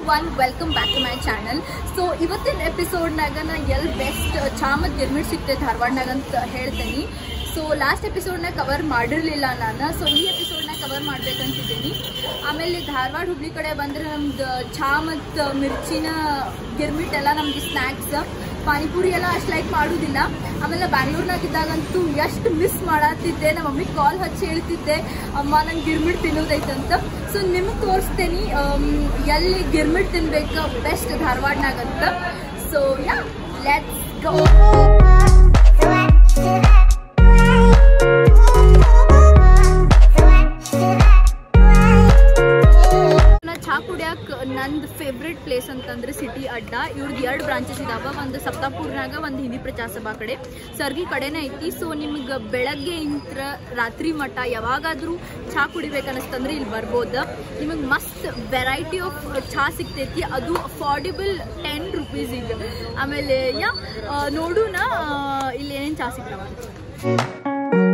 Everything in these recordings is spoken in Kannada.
one welcome back to my channel so ಇವತ್ತಿನ ಎಪಿಸೋಡ್ನಾಗ ನಾ ಎಲ್ಲಿ ಬೆಸ್ಟ್ ಚಾ ಮತ್ತು ಗಿರ್ಮಿಟ್ ಸಿಗ್ತೈತೆ ಧಾರವಾಡನಾಗ ಅಂತ ಹೇಳ್ತೀನಿ ಸೊ ಲಾಸ್ಟ್ ಎಪಿಸೋಡ್ನಾಗ ಕವರ್ ಮಾಡಿರಲಿಲ್ಲ ನಾನು ಸೊ ಈ ಎಪಿಸೋಡ್ನಾಗ ಕವರ್ ಮಾಡ್ಬೇಕಂತಿದ್ದೀನಿ ಆಮೇಲೆ ಧಾರವಾಡ ಹುಬ್ಳಿ ಕಡೆ ಬಂದರೆ ನಮ್ದು ಚಾ ಮತ್ತು ಮಿರ್ಚಿನ ಗಿರ್ಮಿಟ್ ಎಲ್ಲ ನಮ್ದು ಸ್ನ್ಯಾಕ್ಸ್ ಪಾನಿಪುರಿ ಎಲ್ಲ ಅಷ್ಟು ಲೈಕ್ ಮಾಡೋದಿಲ್ಲ ಆಮೇಲೆ ಬ್ಯಾಂಗ್ಳೂರ್ನಾಗ ಇದ್ದಾಗಂತೂ ಎಷ್ಟು ಮಿಸ್ ಮಾಡತ್ತಿದ್ದೆ ನಮ್ಮ ಮಮ್ಮಿ ಕಾಲ್ ಹಚ್ಚಿ ಹೇಳ್ತಿದ್ದೆ ಅಮ್ಮ ನಂಗೆ ಗಿರ್ಮಿಟ್ ತಿನ್ನೋದೈತಂತ ಸೊ ನಿಮಗೆ ತೋರಿಸ್ತೇನೆ ಎಲ್ಲಿ ಗಿರ್ಮಿಟ್ ತಿನ್ಬೇಕು ಬೆಸ್ಟ್ ಧಾರವಾಡನಾಗಂತ ಸೊ ಯಾ ಲೆಟ್ಸ್ ಗೋ ನಾ ಚಾ ಕುಡಿಯಾಕ ನಂದು ಫೇವ್ರೆಟ್ ಪ್ಲೇಸ್ ಅಂತಂದ್ರೆ ಸಿಟಿ ಅಡ್ಡ ಇವ್ರದ್ದು ಎರಡು ಬ್ರಾಂಚಸ್ ಇದಾವ ಒಂದು ಸಪ್ತಾಪುರ್ನಾಗ ಒಂದು ಹಿಂದಿ ಪ್ರಚಾರ ಸಭಾ ಕಡೆ ಸರ್ಗಿ ಕಡೆನೇ ಐತಿ ಸೊ ನಿಮ್ಗೆ ಬೆಳಗ್ಗೆ ಇಂತ್ರ ರಾತ್ರಿ ಮಠ ಯಾವಾಗಾದ್ರೂ ಚಾ ಕುಡಿಬೇಕನ್ನಿಸ್ತಂದ್ರೆ ಇಲ್ಲಿ ಬರ್ಬೋದು ನಿಮಗೆ ಮಸ್ತ್ ವೆರೈಟಿ ಆಫ್ ಚಾ ಸಿಗ್ತೈತಿ ಅದು ಅಫೋರ್ಡೆಬಲ್ ಟೆನ್ ರುಪೀಸ್ ಈಗ ಆಮೇಲೆ ಯಾ ಆ, ನೋಡೋಣ ಆ, ಇಲ್ಲಿ ಏನೇನು ಚಾ ಸಿಗ್ತಾವ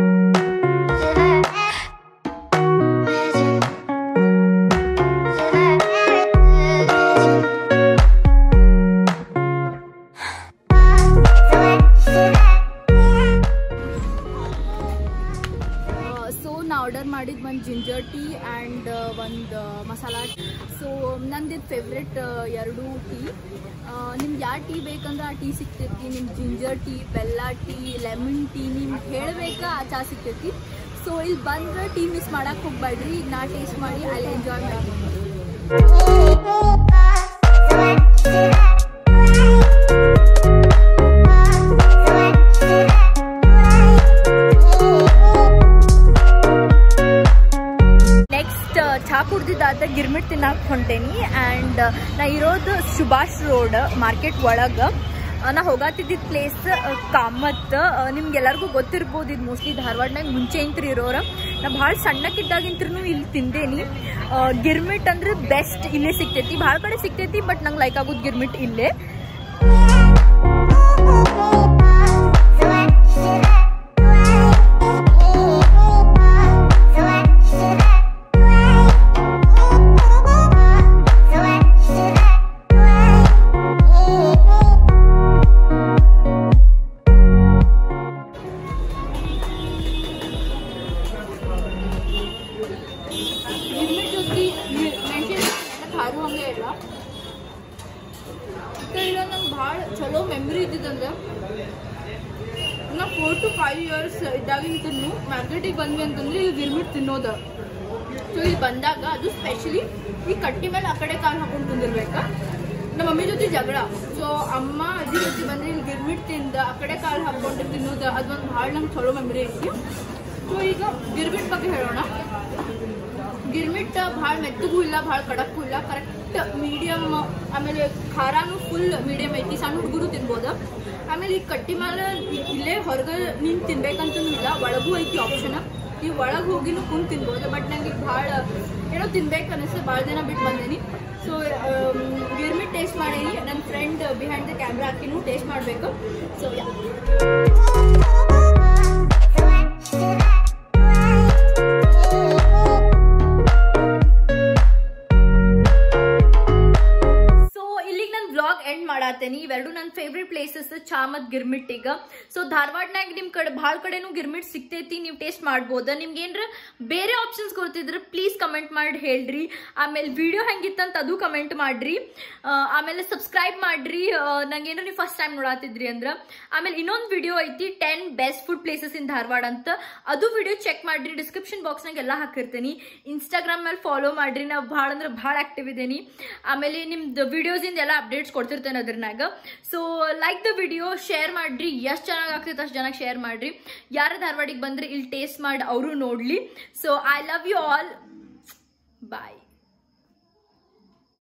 ಸೊ ನಾ ಆರ್ಡರ್ ಮಾಡಿದ್ದು ಒಂದು ಜಿಂಜರ್ ಟೀ ಆ್ಯಂಡ್ ಒಂದು ಮಸಾಲಾ ಸೊ ನಂದು ಫೇವ್ರೆಟ್ ಎರಡು ಟೀ ನಿಮ್ಗೆ ಯಾವ ಟೀ ಬೇಕಂದ್ರೆ ಆ ಟೀ ಸಿಗ್ತೈತಿ ನಿಮ್ಗೆ ಜಿಂಜರ್ ಟೀ ಬೆಲ್ಲ ಟೀ ಲೆಮನ್ ಟೀ ನಿಮ್ಗೆ ಹೇಳಬೇಕಾ ಆ ಚಾ ಸಿಗ್ತೈತಿ ಸೊ ಇಲ್ಲಿ ಬಂದ್ರೆ ಟೀ ಮಿಸ್ ಮಾಡಕ್ಕೆ ಹೋಗ್ಬೇಡ್ರಿ ಈಗ ನಾ ಟೇಸ್ಟ್ ಮಾಡಿ ಅಲ್ಲಿ ಎಂಜಾಯ್ ಮಾಡಿ ನೆಕ್ಸ್ಟ್ ಚಾ ಕುಡ್ದಿದ್ದಾದ ಗಿರ್ಮಿಟ್ ತಿನ್ನಕ್ಕೆ ಹೊಂಟೇನಿ ಆ್ಯಂಡ್ ನಾ ಇರೋದು ಸುಭಾಷ್ ರೋಡ್ ಮಾರ್ಕೆಟ್ ಒಳಗೆ ನಾ ಹೋಗಾತಿದ್ದಿದ್ದ ಪ್ಲೇಸ್ ಕಾಮತ್ ನಿಮ್ಗೆಲ್ಲರಿಗೂ ಗೊತ್ತಿರ್ಬೋದು ಇದು ಮೋಸ್ಟ್ಲಿ ಧಾರವಾಡನಾಗ ಮುಂಚೆ ಇಂತ್ರ ಇರೋರ ನಾ ಭಾಳ ಸಣ್ಣಕ್ಕಿದ್ದಾಗಿಂತ್ರೂ ಇಲ್ಲಿ ತಿಂದೇನಿ ಆ, ಗಿರ್ಮಿಟ್ ಅಂದ್ರೆ ಬೆಸ್ಟ್ ಇಲ್ಲೇ ಸಿಗ್ತೈತಿ ಭಾಳ ಕಡೆ ಸಿಗ್ತೈತಿ ಬಟ್ ನಂಗೆ ಲೈಕ್ ಆಗೋದು ಗಿರ್ಮಿಟ್ ಇಲ್ಲೇ ಗಿರ್ಮಿಟ್ ಜೊತೆ ಮೆಣಸಿನ ಖಾರು ಹಂಗೆ ಇಲ್ಲ ಮತ್ತೆ ಇಲ್ಲ ನಂಗೆ ಭಾಳ ಚಲೋ ಮೆಮ್ರಿ ಇದ್ದಿದ್ದಂದ್ರೆ ನಾ ಫೋರ್ ಟು ಫೈವ್ ಇಯರ್ಸ್ ಇದ್ದಾಗಿಂತನು ಮಾರ್ಕೆಟಿಗೆ ಬಂದ್ವಿ ಅಂತಂದ್ರೆ ಇಲ್ಲಿ ಗಿರ್ಮಿಟ್ ತಿನ್ನೋದು ಸೊ ಇಲ್ಲಿ ಬಂದಾಗ ಅದು ಸ್ಪೆಷಲಿ ಈ ಕಟ್ಟಿ ಮೇಲೆ ಆ ಕಡೆ ಕಾಲು ಹಾಕೊಂಡು ಕುಂದಿರ್ಬೇಕಾ ನಮ್ಮ ಮಮ್ಮಿ ಜೊತೆ ಜಗಳ ಸೊ ಅಮ್ಮ ಅಜ್ಜಿ ಜೊತೆ ಬಂದ್ರೆ ಇಲ್ಲಿ ಗಿರ್ಮಿಟ್ ತಿಂದ ಆ ಕಡೆ ಕಾಲು ಹಾಕೊಂಡು ತಿನ್ನೋದು ಅದೊಂದು ಭಾಳ ನಂಗೆ ಚಲೋ ಮೆಮರಿ ಐತಿ ಸೊ ಈಗ ಗಿರ್ಮಿಟ್ ಬಗ್ಗೆ ಹೇಳೋಣ ಗಿರ್ಮಿಟ್ ಭಾಳ ಮೆತ್ತಗೂ ಇಲ್ಲ ಭಾಳ ಕಡಕ್ಕೂ ಇಲ್ಲ ಕರೆಕ್ಟ್ ಮೀಡಿಯಮ್ ಆಮೇಲೆ ಖಾರಾನು ಫುಲ್ ಮೀಡಿಯಮ್ ಐತಿ ಸಣ್ಣ ಹುಡುಗರು ತಿನ್ಬೋದು ಆಮೇಲೆ ಈ ಕಟ್ಟಿ ಮೇಲೆ ಇ- ಇಲ್ಲೇ ಹೊರಗೆ ನೀನು ತಿನ್ಬೇಕಂತನೂ ಇಲ್ಲ ಒಳಗೂ ಐತಿ ಆಪ್ಷನ್ ಈ ಒಳಗೆ ಹೋಗಿನೂ ಕುಂತ್ ತಿನ್ಬೋದು ಬಟ್ ನಂಗೆ ಭಾಳ ಏನೋ ತಿನ್ಬೇಕು ಅನಿಸ್ತು ಭಾಳ ದಿನ ಬಿಟ್ಟು ಬಂದೇನಿ ಸೊ ಗಿರ್ಮಿಟ್ ಟೇಸ್ಟ್ ಮಾಡೇನಿ ನನ್ನ ಫ್ರೆಂಡ್ ಬಿಹೈಂಡ್ ದ ಕ್ಯಾಮ್ರಾ ಹಾಕಿನೂ ಟೇಸ್ಟ್ ಮಾಡಬೇಕು ಸೊ ಯಾ ಸೊ ಇಲ್ಲಿಗೆ ನಾನು ವ್ಲಾಗ್ ಎಂಡ್ ಮಾಡತ್ತೇನಿ ಇವೆರಡು ನನ್ನ ಫೇವ್ರೆಟ್ ಪ್ಲೇಸಸ್ ಚಾ ಮತ್ತು ಗಿರ್ಮಿಟ್ ಈಗ ಸೊ ಧಾರವಾಡನಾಗ ನಿಮ್ಮ ಕಡೆ ಭಾಳ ಕಡೆನೂ ಗಿರ್ಮಿಟ್ ಸಿಗ್ತೈತಿ ನೀವು ಟೇಸ್ಟ್ ಮಾಡ್ಬೋದು ನಿಮ್ಗೆ ಏನ್ರ ಬೇರೆ ಆಪ್ಷನ್ಸ್ ಗೊತ್ತಿದ್ರೆ ಪ್ಲೀಸ್ ಕಮೆಂಟ್ ಮಾಡಿ ಹೇಳ್ರಿ ಆಮೇಲೆ ವಿಡಿಯೋ ಹೆಂಗಿತ್ತಂತ ಅದು ಕಮೆಂಟ್ ಮಾಡ್ರಿ ಆ, ಆಮೇಲೆ ಸಬ್ಸ್ಕ್ರೈಬ್ ಮಾಡ್ರಿ ನಂಗೇನೋ ನೀವು ಫಸ್ಟ್ ಟೈಮ್ ನೋಡತ್ತಿದ್ರಿ ಅಂದ್ರೆ ಆಮೇಲೆ ಇನ್ನೊಂದು ವಿಡಿಯೋ ಐತಿ ten best food places in Dharwad ಅಂತ ಅದು ವಿಡಿಯೋ ಚೆಕ್ ಮಾಡ್ರಿ ಡಿಸ್ಕ್ರಿಪ್ಷನ್ ಬಾಕ್ಸ್ನಾಗ ಎಲ್ಲ ಹಾಕಿರ್ತೀನಿ ಇನ್ಸ್ಟಾಗ್ರಾಮ್ ಮೇಲೆ ಫಾಲೋ ಮಾಡ್ರಿ ನಾವು ಭಾಳ ಅಂದ್ರೆ ಭಾಳ ಆಕ್ಟಿವ್ ಇದ್ದೀನಿ ಆಮೇಲೆ ನಿಮ್ದು ವಿಡಿಯೋಸಿಂದ ಎಲ್ಲ ಅಪ್ಡೇಟ್ಸ್ ಕೊಡ್ತಿರ್ತೇನೆ ಅದ್ರನಾಗ so like the video share ಮಾಡ್ರಿ ಎಷ್ಟು ಚೆನ್ನಾಗಿ ಆಗ್ತೈತೆ ಅಷ್ಟು ಜನಕ್ಕೆ ಶೇರ್ ಮಾಡ್ರಿ ಯಾರ ಧಾರವಾಡಿಗೆ ಬಂದ್ರೆ ಇಲ್ಲಿ ಟೇಸ್ಟ್ ಮಾಡಿ ಅವರು ನೋಡ್ಲಿ so I love you all bye